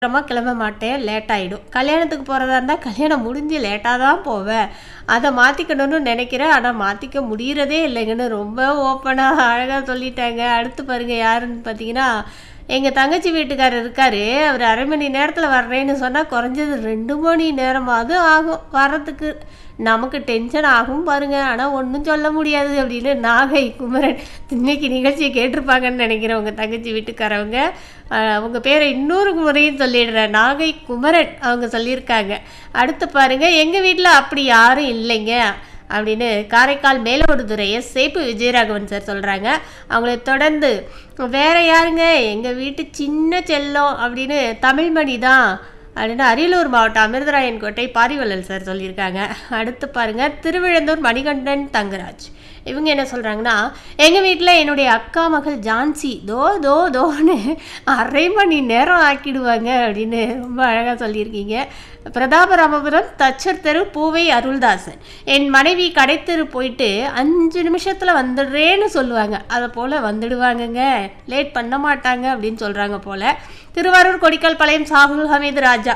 சீக்கிரமாக கிளம்ப மாட்டேன் லேட் ஆகிடும் கல்யாணத்துக்கு போகிறதா இருந்தால் கல்யாணம் முடிஞ்சு லேட்டாக தான் போவேன் அதை மாற்றிக்கணும்னு நினைக்கிறேன் ஆனால் மாற்றிக்க முடியறதே இல்லைங்கன்னு ரொம்ப ஓப்பனாக அழகாக சொல்லிட்டாங்க அடுத்து பாருங்கள் யாருன்னு பார்த்தீங்கன்னா எங்கள் தங்கச்சி வீட்டுக்காரர் இருக்கார் அவர் அரை மணி நேரத்தில் வர்றேன்னு சொன்னால் குறைஞ்சது ரெண்டு மணி நேரமாவது ஆகும் வர்றதுக்கு நமக்கு டென்ஷன் ஆகும் பாருங்க ஆனால் ஒன்றும் சொல்ல முடியாது அப்படின்னு நாகை குமரன் இன்னைக்கு நிகழ்ச்சியை கேட்டிருப்பாங்கன்னு நினைக்கிறேன் உங்கள் தங்கச்சி வீட்டுக்காரவங்க ஆஹ் அவங்க பேரை இன்னொரு முறையும் சொல்லிடுறேன் நாகை குமரன் அவங்க சொல்லியிருக்காங்க அடுத்து பாருங்க எங்கள் வீட்டில் அப்படி யாரும் இல்லைங்க அப்படின்னு காரைக்கால் மேலோடுதுறையை சேப்பு விஜயராகவன் சார் சொல்கிறாங்க அவங்கள தொடர்ந்து வேற யாருங்க எங்கள் வீட்டு சின்ன செல்லம் அப்படின்னு தமிழ்மணி தான் அப்படின்னு அரியலூர் மாவட்டம் அமிர்தராயன் கோட்டை பாரிவள்ளல் சார் சொல்லியிருக்காங்க அடுத்து பாருங்க திருவிழந்தூர் மணிகண்டன் தங்கராஜ் இவங்க என்ன சொல்கிறாங்கன்னா எங்கள் வீட்டில் என்னுடைய அக்கா மகள் ஜான்சி தோ தோ தோன்னு அரை மணி நேரம் ஆக்கிடுவாங்க அப்படின்னு ரொம்ப அழகாக சொல்லியிருக்கீங்க பிரதாபராமபுரம் தச்சர் தெரு பூவை அருள்தாசன் என் மனைவி கடைத்தெரு போயிட்டு அஞ்சு நிமிஷத்தில் வந்துடுறேன்னு சொல்லுவாங்க அதை போல் வந்துடுவாங்கங்க லேட் பண்ண மாட்டாங்க அப்படின்னு சொல்கிறாங்க போல் திருவாரூர் கொடிக்கல் பாளையம் சாகுல் ஹமீது ராஜா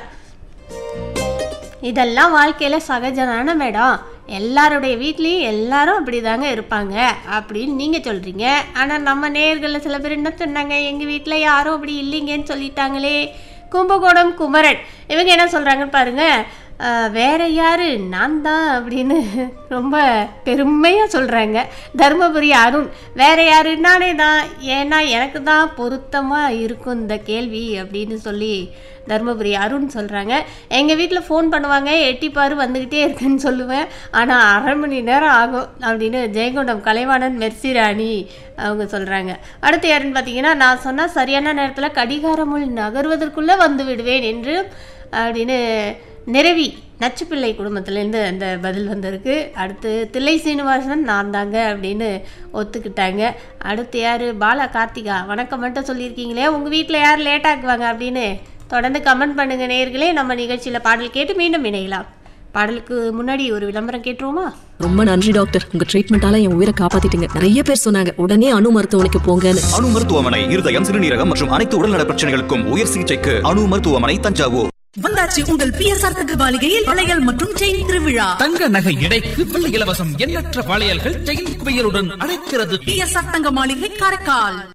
இதெல்லாம் வாழ்க்கையில் சகஜமான மேடம் எல்லாருடைய வீட்லேயும் எல்லாரும் அப்படி தாங்க இருப்பாங்க அப்படின்னு நீங்கள் சொல்கிறீங்க ஆனால் நம்ம நேர்களில் சில பேர் என்ன சொன்னாங்க எங்கள் வீட்டில் யாரும் அப்படி இல்லைங்கன்னு சொல்லிட்டாங்களே கும்பகோணம் குமரன் இவங்க என்ன சொல்கிறாங்கன்னு பாருங்கள் ஆஹ், வேற யாரு நான் தான் அப்படின்னு ரொம்ப பெருமையாக சொல்கிறாங்க தருமபுரி அருண் வேற யாரு நானே தான் ஏன்னா எனக்கு தான் பொருத்தமாக இருக்கும் இந்த கேள்வி அப்படின்னு சொல்லி தருமபுரி அருண் சொல்கிறாங்க எங்கள் வீட்டில் ஃபோன் பண்ணுவாங்க எட்டிப்பாரு வந்துக்கிட்டே இருக்குன்னு சொல்லுவேன் ஆனால் அரை மணி நேரம் ஆகும் அப்படின்னு ஜெயங்கொண்டம் கலைவாணன் மெர்சிராணி அவங்க சொல்கிறாங்க அடுத்து யாருன்னு பார்த்தீங்கன்னா நான் சொன்னால் சரியான நேரத்தில் கடிகாரமுள் நகர்வதற்குள்ளே வந்து விடுவேன் என்று அப்படின்னு நிறவி நச்சுப்பிள்ளை குடும்பத்துலேருந்து அந்த பதில் வந்திருக்கு அடுத்து தில்லை சீனிவாசன் நான் தாங்க அப்படின்னு ஒத்துக்கிட்டாங்க அடுத்து யார் பாலா கார்த்திகா வணக்கம் மட்டும் சொல்லியிருக்கீங்களே உங்கள் வீட்டில் யார் லேட் ஆக்குவாங்க அப்படின்னு தொடர்ந்து கமெண்ட் பண்ணுங்க நேயர்களே நம்ம நிகழ்ச்சியில் பாடல் கேட்டு மீண்டும் இணையலாம் பாடலுக்கு முன்னாடி ஒரு விளம்பரம் கேட்டுருவோமா ரொம்ப நன்றி டாக்டர் உங்க ட்ரீட்மெண்டால என் உயிரை காப்பாத்திட்டீங்க நிறைய பேர் சொன்னாங்க உடனே அணு மருத்துவமனைக்கு போங்கன்னு அணு மருத்துவமனை இருதயம் சிறுநீரகம் மற்றும் அனைத்து உடல்நல பிரச்சனைகளுக்கும் உயர் சிகிச்சைக்கு அணு மருத்துவமனை தஞ்சாவூர் வந்தாச்சு உங்கள் பிஎஸ்ஆர் தங்க மாளிகையில் வளையல் மற்றும் செயின் திருவிழா தங்க நகை எடைக்கு வெள்ளி இலவசம் எண்ணற்ற வளையல்கள் செயின் குவியலுடன் அழைக்கிறது பிஎஸ்ஆர் தங்க மாளிகை காரைக்கால்